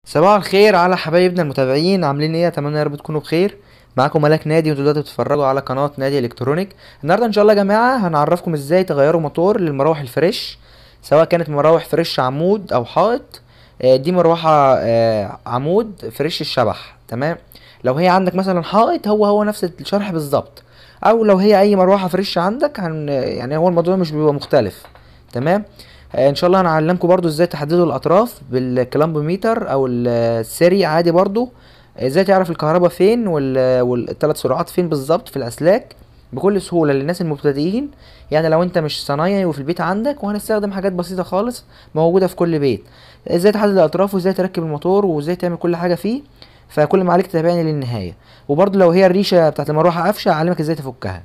صباح الخير على حبايبنا المتابعين عاملين ايه اتمنى يا رب تكونوا بخير معاكم ملاك نادي وانتوا دلوقتي بتتفرجوا على قناه نادي الكترونيك النهارده ان شاء الله يا جماعه هنعرفكم ازاي تغيروا موتور للمراوح الفريش سواء كانت مراوح فريش عمود او حائط آه، دي مروحه آه، عمود فريش الشبح تمام لو هي عندك مثلا حائط هو هو نفس الشرح بالظبط او لو هي اي مروحه فريش عندك هن يعني هو الموضوع مش بيبقى مختلف تمام آه، ان شاء الله هنعلمكم برضو ازاي تحددوا الاطراف بالكلامبوميتر او السري عادي برضو ازاي تعرف الكهرباء فين وال- والثلاث سرعات فين بالظبط في الاسلاك بكل سهوله للناس المبتدئين يعني لو انت مش صنايعي وفي البيت عندك وهنستخدم حاجات بسيطه خالص موجوده في كل بيت ازاي تحدد الاطراف وازاي تركب الموتور وازاي تعمل كل حاجه فيه فكل ما عليك تتابعني للنهايه وبرضو لو هي الريشه بتاعت المروحه قافشه اعلمك ازاي تفكها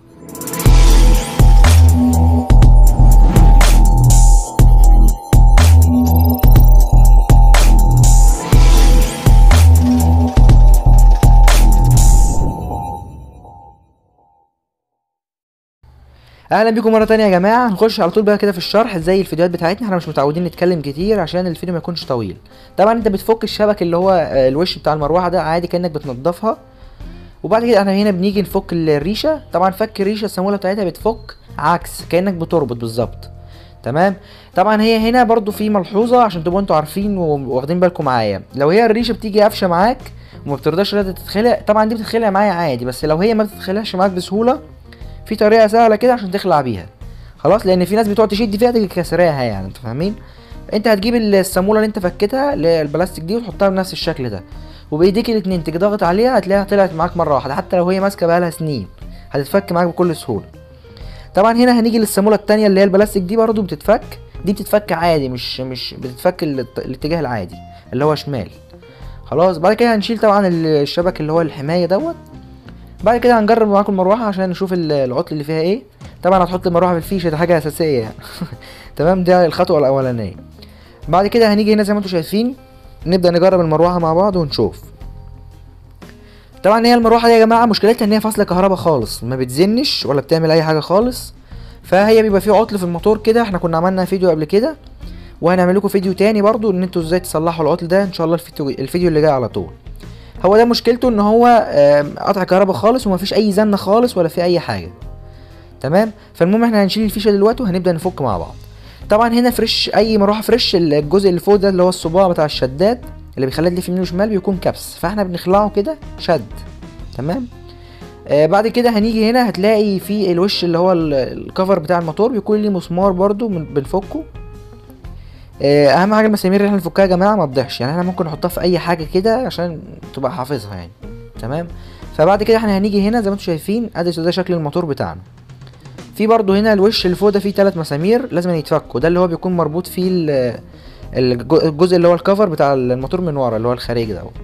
اهلا بيكم مره تانية يا جماعه هنخش على طول بقى كده في الشرح زي الفيديوهات بتاعتنا احنا مش متعودين نتكلم كتير عشان الفيديو ما يكونش طويل طبعا انت بتفك الشبك اللي هو آه، الوش بتاع المروحه ده عادي كانك بتنضفها وبعد كده احنا هنا بنيجي نفك الريشه طبعا فك الريشه الصاموله بتاعتها بتفك عكس كانك بتربط بالظبط تمام طبعا هي هنا برضو في ملحوظه عشان تبقوا انتوا عارفين واخدين بالكم معايا لو هي الريشه بتيجي قافشه معاك وما بترضاش انها تتخلع طبعا دي بتتخلع معايا عادي بس لو هي ما بتتخلعش معاك بسهوله في طريقه سهله كده عشان تخلع بيها خلاص لان في ناس بتقعد تشد فيها تيجي كسراها يعني انتوا فاهمين انت هتجيب الصاموله اللي انت فكتها اللي هي البلاستيك دي وتحطها بنفس الشكل ده وبايديك الاتنين تيجي ضاغط عليها هتلاقيها طلعت معاك مره واحده حتى لو هي ماسكه بقالها سنين هتتفك معاك بكل سهوله طبعا هنا هنيجي للصاموله التانية اللي هي البلاستيك دي برضو بتتفك دي بتتفك عادي مش مش بتتفك ال- الاتجاه العادي اللي هو شمال خلاص بعد كده هنشيل طبعا الشبك اللي هو الحمايه دوت بعد كده هنجرب معاكم المروحه عشان نشوف ال- العطل اللي فيها ايه طبعا هتحط المروحه في الفيشه دي حاجه اساسيه يعني تمام دي الخطوه الاولانيه بعد كده هنيجي هنا زي ما انتم شايفين نبدا نجرب المروحه مع بعض ونشوف طبعا هي المروحه دي يا جماعه مشكلتها ان هي فاصله كهرباء خالص ما بتزنش ولا بتعمل اي حاجه خالص فهي بيبقى فيه عطل في الموتور كده احنا كنا عملنا فيديو قبل كده وهنعمل لكم فيديو تاني برضو ان انتوا ازاي تصلحوا العطل ده ان شاء الله الفيديو الفيديو اللي جاي على طول هو ده مشكلته ان هو آم، قطع كهرباء خالص ومفيش اي زنه خالص ولا في اي حاجه تمام فالمهم احنا هنشيل الفيشه دلوقتي وهنبدا نفك مع بعض طبعا هنا فريش اي مروحه فريش الجزء اللي فوق ده اللي هو الصباع بتاع الشداد اللي بيخليها تلف يمين وشمال بيكون كبس فاحنا بنخلعه كده شد تمام آه بعد كده هنيجي هنا هتلاقي في الوش اللي هو ال- الكفر بتاع الموتور بيكون ليه مسمار برضو من بنفكه آه اهم حاجه المسامير اللي احنا نفكها يا جماعه ما تضيعش يعني احنا ممكن نحطها في اي حاجه كده عشان تبقى حافظها يعني تمام فبعد كده احنا هنيجي هنا زي ما انتم شايفين ادي ده شكل الموتور بتاعنا في برضو هنا الوش اللي فوق ده فيه ثلاث مسامير لازم يتفكوا ده اللي هو بيكون مربوط فيه ال- الج- الجزء اللي هو الكفر بتاع الموتور من ورا اللي هو الخارجي ده اهو.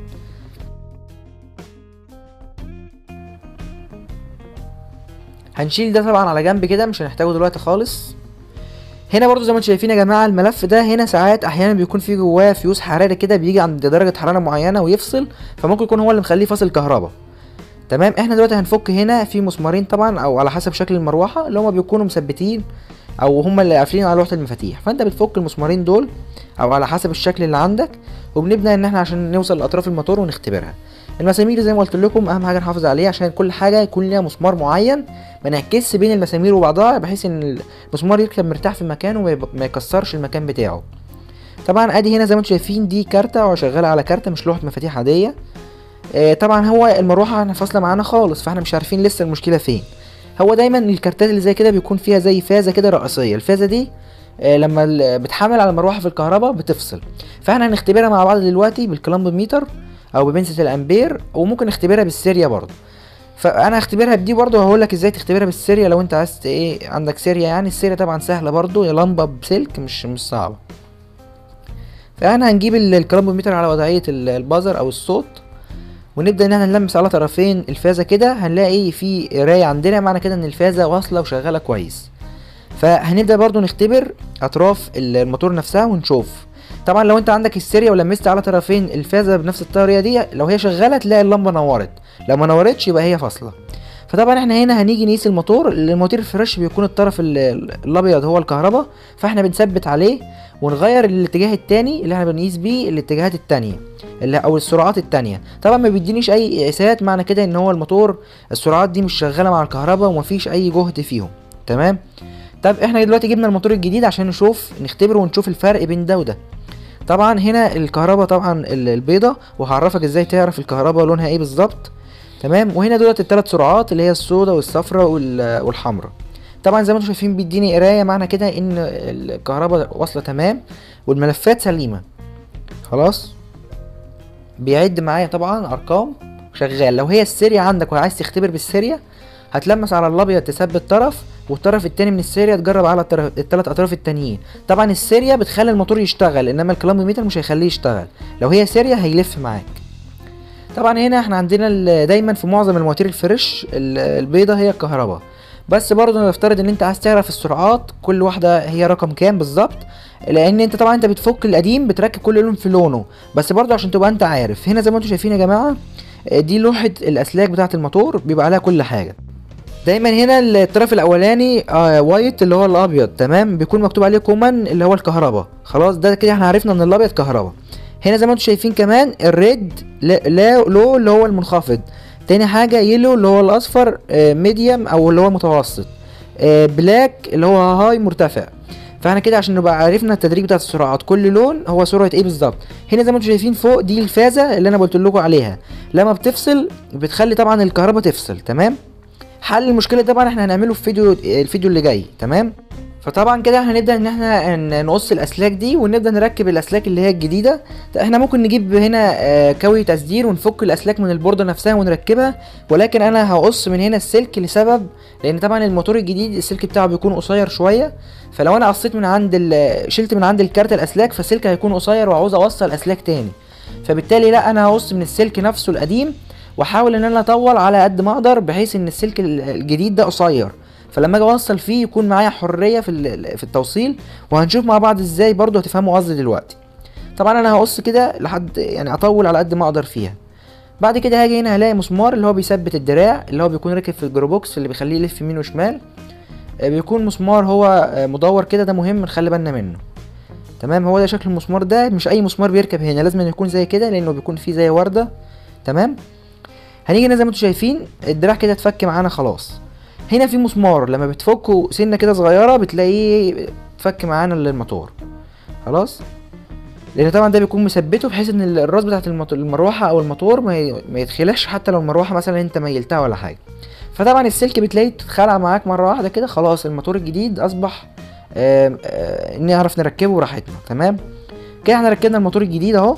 هنشيل ده طبعا على جنب كده مش هنحتاجه دلوقتي خالص هنا برضو زي ما انتم شايفين يا جماعه الملف ده هنا ساعات احيانا بيكون فيه جواه فيوز حراري كده بيجي عند درجه حراره معينه ويفصل فممكن يكون هو اللي مخليه فاصل كهرباء تمام احنا دلوقتي هنفك هنا في مسمارين طبعا او على حسب شكل المروحه اللي هما بيكونوا مثبتين او هما اللي قافلين على لوحه المفاتيح فانت بتفك المسمارين دول او على حسب الشكل اللي عندك وبنبدا ان احنا عشان نوصل لاطراف الموتور ونختبرها المسامير زي ما قلت لكم اهم حاجه نحافظ عليها عشان كل حاجه يكون ليها مسمار معين ما نعكسش بين المسامير وبعضها بحيث ان المسمار يركب مرتاح في مكانه وما يب- ما يكسرش المكان بتاعه طبعا ادي هنا زي ما انتم شايفين دي كارته وشغاله على كارته مش لوحه مفاتيح عاديه آه، طبعا هو المروحه احنا فاصله معانا خالص فاحنا مش عارفين لسه المشكله فين هو دايما الكارتات اللي زي كده بيكون فيها زي فازه كده رئيسيه الفازه دي آه، لما ال- بتحمل على المروحه في الكهرباء بتفصل فاحنا هنختبرها مع بعض دلوقتي بالكلامبوميتر او ببنسة الامبير وممكن نختبرها بالسيريا برضه فانا هختبرها بدي برضه وهقول لك ازاي تختبرها بالسيريا لو انت عايز ت- ايه عندك سيريا يعني السيريا طبعا سهله برضه هي لمبه بسلك مش مش صعبه فاحنا هنجيب ال- الكلامبوميتر على وضعيه ال- البازر او الصوت ونبدا ان احنا نلمس على طرفين الفازه كده هنلاقي في قرايه عندنا معنى كده ان الفازه واصله وشغاله كويس فهنبدا برضو نختبر اطراف ال- الموتور نفسها ونشوف طبعا لو انت عندك السيريا ولمست على طرفين الفازه بنفس الطريقه دي لو هي شغاله تلاقي اللمبه نورت لو ما نورتش يبقى هي فاصله فطبعا احنا هنا هنيجي نقيس الموتور الموتور الفريش بيكون الطرف ال- ال- الابيض هو الكهرباء فاحنا بنثبت عليه ونغير الاتجاه التاني اللي احنا بنقيس بيه الاتجاهات التانية اللي او السرعات التانية طبعا ما بيدينيش اي قياسات معنى كده ان هو الموتور السرعات دي مش شغاله مع الكهرباء ومفيش اي جهد فيهم تمام طب احنا دلوقتي جبنا الموتور الجديد عشان نشوف نختبر ونشوف الفرق بين ده وده طبعا هنا الكهرباء طبعا ال- البيضة وهعرفك ازاي تعرف الكهرباء لونها ايه بالظبط تمام وهنا دولت الثلاث سرعات اللي هي السوداء والصفراء وال- والحمراء طبعا زي ما انتم شايفين بيديني قرايه معنى كده ان الكهرباء واصله تمام والملفات سليمه خلاص بيعد معايا طبعا ارقام شغال لو هي السيريا عندك وعايز تختبر بالسيريا هتلمس على الابيض تثبت طرف والطرف التاني من السيريا تجرب على الطرف التلات اطراف التانيين طبعا السيريا بتخلي الموتور يشتغل انما الكلاموميتر مش هيخليه يشتغل لو هي سيريا هيلف معاك طبعا هنا احنا عندنا ال- دايما في معظم المواتير الفريش ال- البيضة هي الكهرباء بس برضه نفترض ان انت عايز تعرف السرعات كل واحدة هي رقم كام بالظبط لان انت طبعا انت بتفك القديم بتركب كل لون في لونه بس برضه عشان تبقى انت عارف هنا زي ما انتم شايفين يا جماعة آه، دي لوحة الاسلاك بتاعة الموتور بيبقى عليها كل حاجة دايما هنا الطرف الاولاني آه وايت اللي هو الابيض تمام بيكون مكتوب عليه كومن اللي هو الكهرباء خلاص ده كده احنا عرفنا ان الابيض كهرباء هنا زي ما انتم شايفين كمان الريد لا لا- لو اللي هو المنخفض تاني حاجة يلو اللي هو الاصفر آه ميديوم او اللي هو متوسط آه بلاك اللي هو هاي مرتفع فاحنا كده عشان نبقى عرفنا التدريج بتاع السرعات كل لون هو سرعه ايه بالظبط هنا زي ما انتم شايفين فوق دي الفازه اللي انا قلت لكم عليها لما بتفصل بتخلي طبعا الكهرباء تفصل تمام حل المشكله طبعا احنا هنعمله في فيديو الفيديو اللي جاي تمام فطبعا كده احنا هنبدا ان احنا ن- نقص الاسلاك دي ونبدا نركب الاسلاك اللي هي الجديده طيب احنا ممكن نجيب هنا آه، كوي تسدير ونفك الاسلاك من البورده نفسها ونركبها ولكن انا هقص من هنا السلك لسبب لان طبعا الموتور الجديد السلك بتاعه بيكون قصير شويه فلو انا قصيت من عند ال- شلت من عند الكارت الاسلاك فالسلك هيكون قصير وعاوز اوصل اسلاك تاني فبالتالي لا انا هقص من السلك نفسه القديم واحاول ان انا اطول على قد ما اقدر بحيث ان السلك ال- الجديد ده قصير فلما اجي اوصل فيه يكون معايا حريه في ال- في التوصيل وهنشوف مع بعض ازاي برضو هتفهموا قصدي دلوقتي طبعا انا هقص كده لحد يعني اطول على قد ما اقدر فيها بعد كده هاجي هنا هلاقي مسمار اللي هو بيثبت الدراع اللي هو بيكون راكب في الجروبوكس اللي بيخليه يلف يمين وشمال آه، بيكون مسمار هو آه، مدور كده ده مهم نخلي بالنا منه تمام هو ده شكل المسمار ده مش اي مسمار بيركب هنا لازم يكون زي كده لانه بيكون فيه زي ورده تمام هنيجي هنا زي ما انتم شايفين الدراع كده اتفك معانا خلاص هنا في مسمار لما بتفكه سنه كده صغيره بتلاقيه اتفك معانا للموتور خلاص لان طبعا ده بيكون مثبته بحيث ان الراس بتاعت الموت- المروحه او الموتور ما ي- ما يتخلعش حتى لو المروحه مثلا انت ميلتها ولا حاجه فطبعا السلك بتلاقيه اتخلع معاك مره واحده كده خلاص الموتور الجديد اصبح آم، آه، نعرف نركبه براحتنا تمام كده احنا ركبنا الموتور الجديد اهو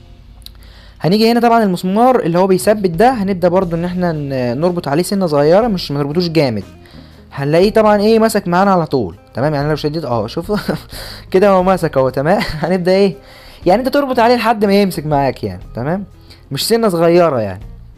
هنيجي هنا طبعا المسمار اللي هو بيثبت ده هنبدا برضو ان احنا ن- نربط عليه سنه صغيره مش ما نربطوش جامد هنلاقيه طبعا ايه مسك معانا على طول تمام يعني أنا لو شديت اه شوف كده هو مسك اهو تمام هنبدا ايه يعني انت تربط عليه لحد ما يمسك معاك يعني تمام مش سنه صغيره يعني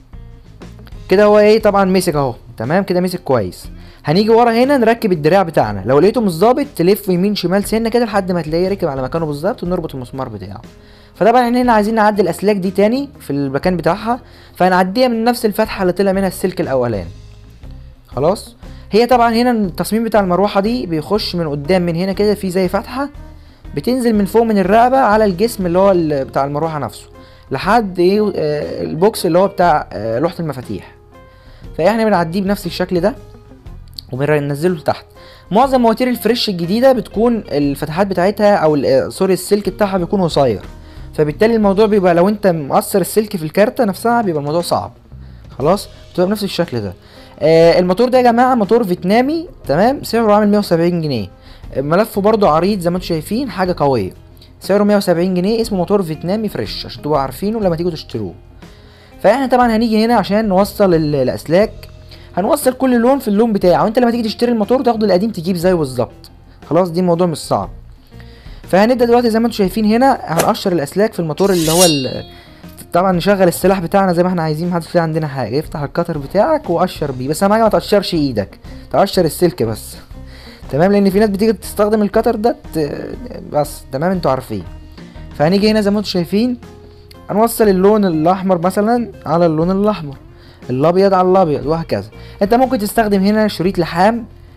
كده هو ايه طبعا مسك اهو تمام كده مسك كويس هنيجي ورا هنا نركب الدراع بتاعنا لو لقيته مش ظابط تلف يمين شمال سنه كده لحد ما تلاقيه ركب على مكانه بالظبط ونربط المسمار بتاعه فطبعا احنا هنا عايزين نعدي الاسلاك دي تاني في المكان بتاعها فهنعديها من نفس الفتحه اللي طلع منها السلك الاولاني خلاص هي طبعا هنا التصميم بتاع المروحه دي بيخش من قدام من هنا كده في زي فتحه بتنزل من فوق من الرقبه على الجسم اللي هو ال- بتاع المروحه نفسه لحد ايه آه، البوكس اللي هو بتاع آه، لوحه المفاتيح فاحنا بنعديه بنفس الشكل ده وبننزله لتحت معظم مواتير الفريش الجديده بتكون الفتحات بتاعتها او ال- آه، سوري السلك بتاعها بيكون قصير فبالتالي الموضوع بيبقى لو انت مقصر السلك في الكارتة نفسها بيبقى الموضوع صعب خلاص بتبقى بنفس الشكل ده آه الموتور ده يا جماعه موتور فيتنامي تمام سعره عامل 170 جنيه آه، ملفه برضو عريض زي ما انتم شايفين حاجه قويه سعره 170 جنيه اسمه موتور فيتنامي فريش عشان تبقوا عارفينه لما تيجوا تشتروه فاحنا طبعا هنيجي هنا عشان نوصل ال- الاسلاك هنوصل كل لون في اللون بتاعه وانت لما تيجي تشتري الموتور تاخده القديم تجيب زيه بالظبط خلاص دي الموضوع مش صعب فهنبدا دلوقتي زي ما انتم شايفين هنا هنقشر الاسلاك في الموتور اللي هو ال- طبعا نشغل السلاح بتاعنا زي ما احنا عايزين محدش فيه عندنا حاجه افتح الكتر بتاعك وقشر بيه بس اهم حاجه ما تقشرش ايدك تقشر السلك بس تمام لان في ناس بتيجي تستخدم الكتر ده ت- بس تمام انتوا عارفين فهنيجي هنا زي ما انتم شايفين هنوصل اللون الاحمر مثلا على اللون الاحمر الابيض على الابيض وهكذا انت ممكن تستخدم هنا شريط لحام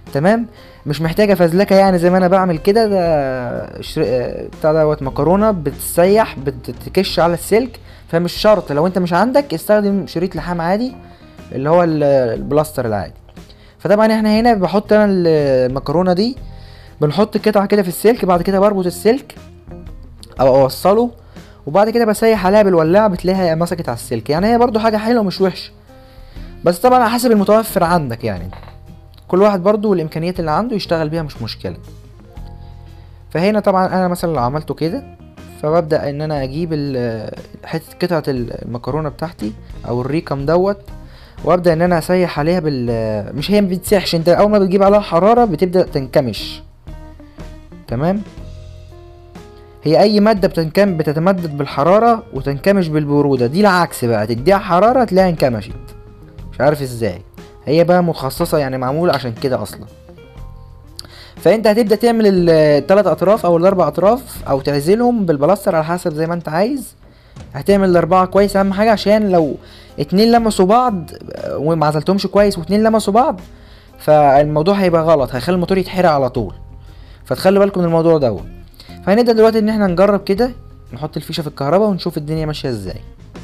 تمام مش محتاجه فزلكه يعني زي ما انا بعمل كده ده شر... آه، بتاع دوت مكرونه بتسيح بتكش على السلك فمش شرط لو انت مش عندك استخدم شريط لحام عادي اللي هو ال- البلاستر العادي فطبعا احنا هنا بحط انا المكرونه دي بنحط قطعه كده في السلك بعد كده بربط السلك او اوصله وبعد كده بسيح عليها بالولاعه بتلاقيها مسكت على السلك يعني هي برضو حاجه حلوه مش وحشه بس طبعا على حسب المتوفر عندك يعني كل واحد برضو والامكانيات اللي عنده يشتغل بيها مش مشكله فهنا طبعا انا مثلا لو عملته كده فببدا ان انا اجيب ال- حته قطعه المكرونه بتاعتي او الريكم دوت وابدا ان انا اسيح عليها بال مش هي ما بتسيحش انت اول ما بتجيب عليها حراره بتبدا تنكمش تمام هي اي ماده بتنكم بتتمدد بالحراره وتنكمش بالبروده دي العكس بقى تديها حراره تلاقيها انكمشت مش عارف ازاي هي بقى متخصصه يعني معموله عشان كده اصلا فانت هتبدا تعمل الثلاث اطراف او الاربع اطراف او تعزلهم بالبلاستر على حسب زي ما انت عايز هتعمل الاربعه كويس اهم حاجه عشان لو اتنين لمسوا بعض آه، وما عزلتهمش كويس واتنين لمسوا بعض فالموضوع هيبقى غلط هيخلي الموتور يتحرق على طول فتخلي بالكم من الموضوع دوت فهنبدا دلوقتي ان احنا نجرب كده نحط الفيشه في الكهرباء ونشوف الدنيا ماشيه ازاي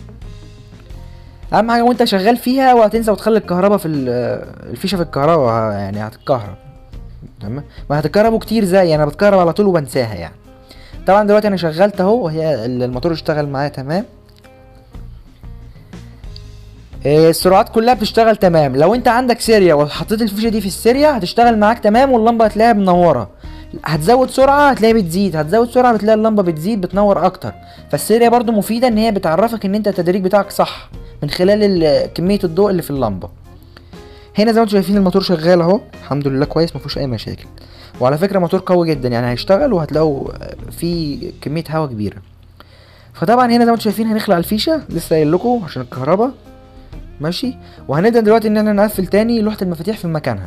اهم حاجه وانت شغال فيها وهتنسى وتخلي الكهرباء في ال- الفيشه في الكهرباء ه- يعني هتتكهرب تمام ما هتتكهربوا كتير زي انا بتكهرب على طول وبنساها يعني طبعا دلوقتي انا شغلت اهو وهي ال- الموتور اشتغل معايا تمام إيه، السرعات كلها بتشتغل تمام لو انت عندك سيريا وحطيت الفيشه دي في السيريا هتشتغل معاك تمام واللمبه هتلاقيها منوره هتزود سرعه هتلاقيها بتزيد هتزود سرعه بتلاقي اللمبه بتزيد بتنور اكتر فالسيريا برضو مفيده ان هي بتعرفك ان انت التدريج بتاعك صح من خلال ال- كميه الضوء اللي في اللمبه هنا زي ما انتم شايفين الموتور شغال اهو الحمد لله كويس مفيهوش اي مشاكل وعلى فكره موتور قوي جدا يعني هيشتغل وهتلاقوا في كميه هواء كبيره فطبعا هنا زي ما انتم شايفين هنخلع الفيشه لسه قايل لكم عشان الكهرباء ماشي وهنبدا دلوقتي ان احنا نقفل تاني لوحه المفاتيح في مكانها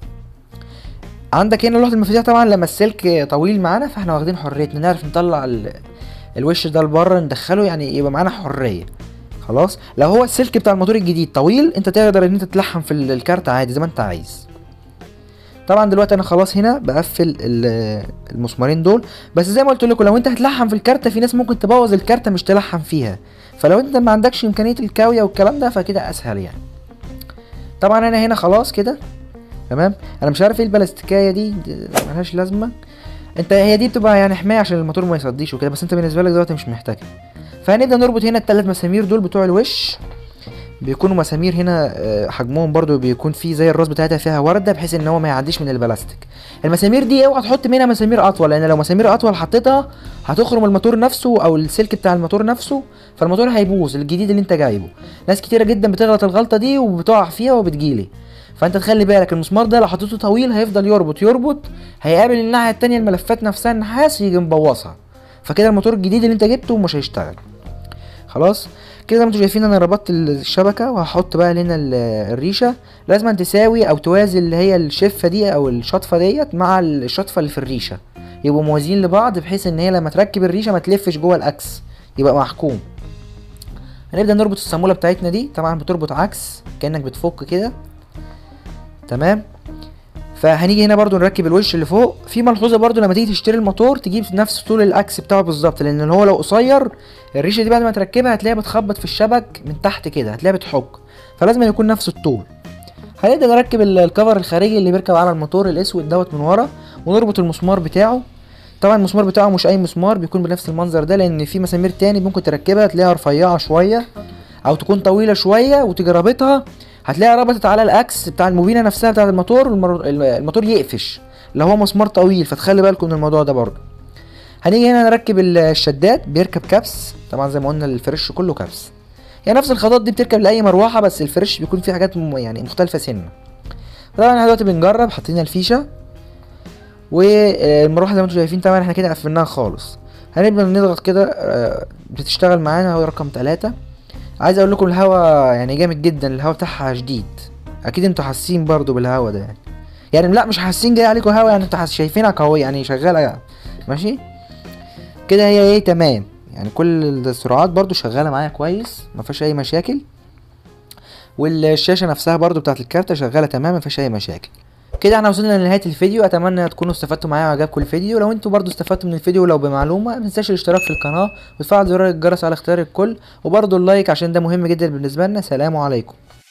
عندك هنا لوحه المفاتيح طبعا لما السلك طويل معانا فاحنا واخدين حريتنا نعرف نطلع ال... الوش ده لبره ندخله يعني يبقى معانا حريه خلاص لو هو السلك بتاع الموتور الجديد طويل انت تقدر ان انت تلحم في ال- الكارت عادي زي ما انت عايز طبعا دلوقتي انا خلاص هنا بقفل ال- المسمارين دول بس زي ما قلت لكم لو انت هتلحم في الكارته في ناس ممكن تبوظ الكارته مش تلحم فيها فلو انت ما عندكش امكانيه الكاويه والكلام ده فكده اسهل يعني طبعا انا هنا خلاص كده تمام انا مش عارف ايه البلاستيكايه دي دي ملهاش لازمه انت هي دي بتبقى يعني حمايه عشان الموتور ما يصديش وكده بس انت بالنسبه لك دلوقتي مش محتاجها فهنبدا نربط هنا الثلاث مسامير دول بتوع الوش بيكونوا مسامير هنا آه، حجمهم برضو بيكون فيه زي الراس بتاعتها فيها ورده بحيث ان هو ما يعديش من البلاستيك المسامير دي اوعى تحط منها مسامير اطول لان لو مسامير اطول حطيتها هتخرم الموتور نفسه او السلك بتاع الموتور نفسه فالموتور هيبوظ الجديد اللي انت جايبه ناس كتيره جدا بتغلط الغلطه دي وبتقع فيها وبتجيلي فانت تخلي بالك المسمار ده لو حطيته طويل هيفضل يربط يربط هيقابل الناحيه التانية الملفات نفسها النحاس يجي مبوظها فكده الموتور الجديد اللي انت جبته مش هيشتغل خلاص كده زي ما انتم شايفين انا ربطت الشبكه وهحط بقى هنا ال- الريشه لازم تساوي او توازي اللي هي الشفه دي او الشطفه ديت مع الشطفه اللي في الريشه يبقوا موازيين لبعض بحيث ان هي لما تركب الريشه ما تلفش جوه الاكس يبقى محكوم هنبدا نربط الصاموله بتاعتنا دي طبعا بتربط عكس كانك بتفك كده تمام فهنيجي هنا برضو نركب الوش اللي فوق في ملحوظه برضو لما تيجي تشتري الموتور تجيب نفس طول الاكس بتاعه بالظبط لان هو لو قصير الريشه دي بعد ما تركبها هتلاقيها بتخبط في الشبك من تحت كده هتلاقيها بتحك فلازم يكون نفس الطول هنبدا نركب ال- الكفر الخارجي اللي بيركب على الموتور الاسود دوت من ورا ونربط المسمار بتاعه طبعا المسمار بتاعه مش اي مسمار بيكون بنفس المنظر ده لان في مسامير تاني ممكن تركبها تلاقيها رفيعه شويه او تكون طويله شويه وتيجي رابطها هتلاقيها ربطت على الاكس بتاع الموبينه نفسها بتاعت الموتور والمر- الموتور يقفش لو هو مسمار طويل فتخلي بالكم من الموضوع ده برضه هنيجي هنا نركب ال- الشدات بيركب كبس طبعا زي ما قلنا الفريش كله كبس يعني نفس الخطوات دي بتركب لاي مروحه بس الفريش بيكون فيه حاجات م- يعني مختلفه سنه طبعا احنا دلوقتي بنجرب حاطين الفيشه والمروحه زي ما انتم شايفين طبعا احنا كده قفلناها خالص هنبدا نضغط كده آه، بتشتغل معانا هو رقم ثلاثة عايز اقول لكم الهوا يعني جامد جدا الهوا بتاعها شديد اكيد انتوا حاسين برضو بالهوا ده يعني يعني لا مش حاسين جاي عليكم هوا يعني انتوا حاس- شايفينها قوية يعني شغالة ماشي كده هي ايه تمام يعني كل السرعات برضو شغالة معايا كويس ما فيهاش اي مشاكل والشاشة نفسها برضو بتاعت الكارتة شغالة تمام ما فيهاش اي مشاكل وبكده احنا وصلنا لنهايه الفيديو اتمنى تكونوا استفدتوا معايا وعجبكم الفيديو لو انتوا برضو استفدتوا من الفيديو لو بمعلومه ما تنساش الاشتراك في القناه وتفعل زرار الجرس على اختيار الكل وبرضو اللايك عشان ده مهم جدا بالنسبه لنا سلام عليكم